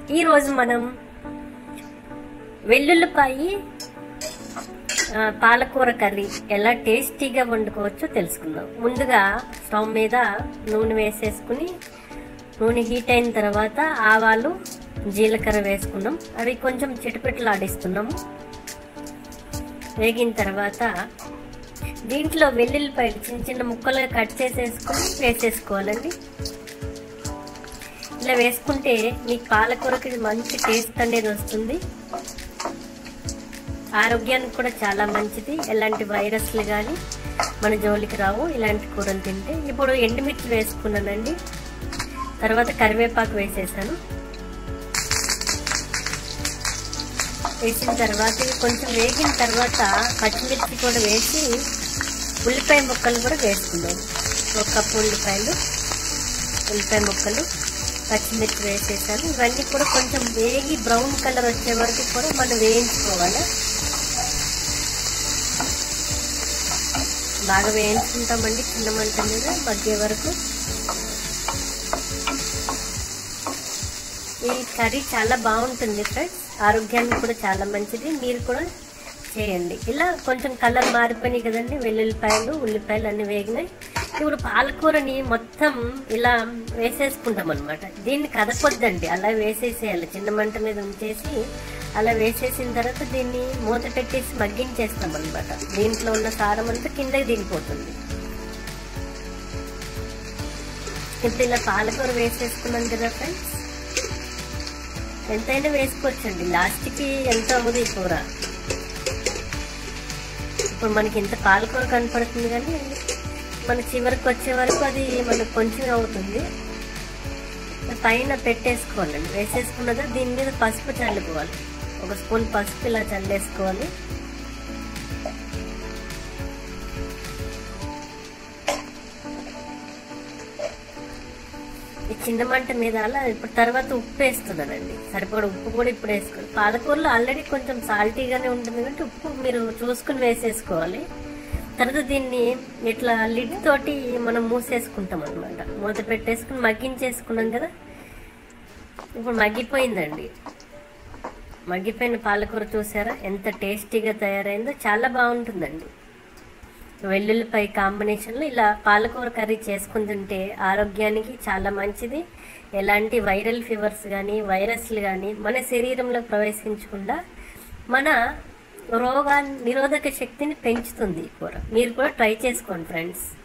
ఈరోజు మనం వెల్లుల్లిపాయి ఆ, పాలకూర కర్రీ ఎలా టేస్టీగా వండుకోవచ్చో తెలుసుకుందాం ముందుగా స్టవ్ మీద నూనె వేసేసుకుని నూనె హీట్ అయిన తర్వాత ఆవాలు జీలకర్ర వేసుకున్నాం అవి కొంచెం చిటపిటలాడిస్తున్నాము వేగిన తర్వాత దీంట్లో వెల్లుల్లిపాయలు చిన్న చిన్న ముక్కలుగా కట్ చేసేసుకుని వేసేసుకోవాలండి ఇలా వేసుకుంటే మీకు పాలకూరకి మంచి టేస్ట్ అనేది వస్తుంది ఆరోగ్యానికి కూడా చాలా మంచిది ఎలాంటి వైరస్లు కానీ మన జోలికి రావు ఇలాంటి కూరలు తింటే ఇప్పుడు ఎండుమిర్చి వేసుకున్నానండి తర్వాత కరివేపాకు వేసేసాను వేసిన తర్వాత ఇవి కొంచెం వేగిన తర్వాత పచ్చిమిర్చి కూడా వేసి ఉల్లిపాయ ముక్కలు కూడా వేసుకుందాం ఒక కప్పు ఉల్లిపాయలు ఉల్లిపాయ ముక్కలు పచ్చిమిర్చి వేసేసాను ఇవన్నీ కూడా కొంచెం వేగి బ్రౌన్ కలర్ వచ్చే వరకు కూడా మనం వేయించుకోవాలి బాగా వేయించుకుంటామండి చిన్న మంట మీద మగ్గే వరకు ఈ కర్రీ చాలా బాగుంటుంది ఫ్రెండ్స్ ఆరోగ్యానికి కూడా చాలా మంచిది మీరు కూడా చేయండి ఇలా కొంచెం కలర్ మారిపోయినాయి కదండి వెల్లుల్లిపాయలు ఉల్లిపాయలు అన్ని వేగినాయి ఇప్పుడు పాలకూరని మొత్తం ఇలా వేసేసుకుంటాం అనమాట దీన్ని కదపొద్దండి అలా వేసేసేయాలి చిన్న మంట మీద ఉంచేసి అలా వేసేసిన తర్వాత దీన్ని మూత పెట్టేసి మగ్గించేస్తాం అనమాట దీంట్లో ఉన్న సారం అంతా కిందకి దిగిపోతుంది ఇప్పుడు ఇలా పాలకూర వేసేసుకున్నాం కదా ఫ్రెండ్స్ ఎంతైనా వేసుకోవచ్చండి లాస్ట్కి ఎంత అవ్వదు ఈ కూర ఇప్పుడు మనకి ఇంత పాలకూర కనపడుతుంది కానీ మన చివరికి వచ్చే వరకు అది మనకు కొంచెం అవుతుంది పైన పెట్టేసుకోవాలండి వేసేసుకున్నదా దీని మీద పసుపు చల్లుకోవాలి ఒక స్పూన్ పసుపు ఇలా చల్లేసుకోవాలి ఈ చిన్న మంట మీద అలా ఇప్పుడు తర్వాత ఉప్పు వేస్తున్నానండి సరిపడ ఉప్పు కూడా ఇప్పుడు వేసుకోవాలి పాలకూరలో ఆల్రెడీ కొంచెం సాల్టీగానే ఉంటుంది కాబట్టి ఉప్పు మీరు చూసుకుని వేసేసుకోవాలి తర్వాత దీన్ని ఇట్లా లిడ్ తోటి మనం మూసేసుకుంటాం అనమాట మూత పెట్టేసుకుని మగ్గించేసుకున్నాం కదా ఇప్పుడు మగ్గిపోయిందండి మగ్గిపోయిన పాలకూర చూసారా ఎంత టేస్టీగా తయారైందో చాలా బాగుంటుందండి వెల్లుల్లిపై కాంబినేషన్లో ఇలా పాలకూర కర్రీ చేసుకుని తింటే ఆరోగ్యానికి చాలా మంచిది ఎలాంటి వైరల్ ఫీవర్స్ కానీ వైరస్లు కానీ మన శరీరంలో ప్రవేశించకుండా మన రోగాన్ని నిరోధక శక్తిని పెంచుతుంది ఈ కూర మీరు కూడా ట్రై చేసుకోండి ఫ్రెండ్స్